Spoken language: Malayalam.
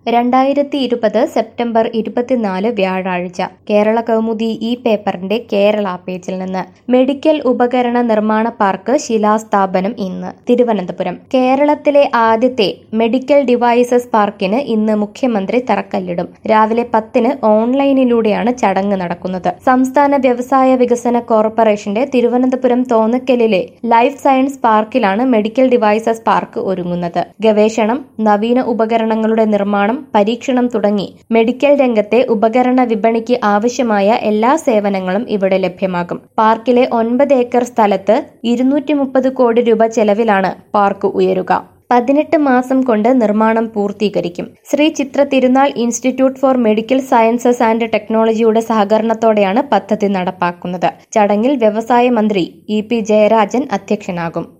രണ്ടായിരത്തി ഇരുപത് സെപ്റ്റംബർ ഇരുപത്തിനാല് വ്യാഴാഴ്ച കേരള കൗമുദി ഈ പേപ്പറിന്റെ കേരള പേജിൽ നിന്ന് മെഡിക്കൽ ഉപകരണ നിർമ്മാണ പാർക്ക് ശിലാസ്ഥാപനം ഇന്ന് തിരുവനന്തപുരം കേരളത്തിലെ ആദ്യത്തെ മെഡിക്കൽ ഡിവൈസസ് പാർക്കിന് ഇന്ന് മുഖ്യമന്ത്രി തറക്കല്ലിടും രാവിലെ പത്തിന് ഓൺലൈനിലൂടെയാണ് ചടങ്ങ് നടക്കുന്നത് സംസ്ഥാന വ്യവസായ വികസന കോർപ്പറേഷന്റെ തിരുവനന്തപുരം തോന്നക്കലിലെ ലൈഫ് സയൻസ് പാർക്കിലാണ് മെഡിക്കൽ ഡിവൈസസ് പാർക്ക് ഒരുങ്ങുന്നത് ഗവേഷണം നവീന ഉപകരണങ്ങളുടെ നിർമ്മാണം പരീക്ഷണം തുടങ്ങി മെഡിക്കൽ രംഗത്തെ ഉപകരണ വിപണിക്ക് ആവശ്യമായ എല്ലാ സേവനങ്ങളും ഇവിടെ ലഭ്യമാകും പാർക്കിലെ ഒൻപത് ഏക്കർ സ്ഥലത്ത് ഇരുന്നൂറ്റി മുപ്പത് കോടി രൂപ ചെലവിലാണ് പാർക്ക് ഉയരുക പതിനെട്ട് മാസം കൊണ്ട് നിർമ്മാണം പൂർത്തീകരിക്കും Sree Chitra Thirunal institute for medical sciences and ടെക്നോളജിയുടെ സഹകരണത്തോടെയാണ് പദ്ധതി നടപ്പാക്കുന്നത് ചടങ്ങിൽ വ്യവസായ മന്ത്രി ഇ പി ജയരാജൻ അധ്യക്ഷനാകും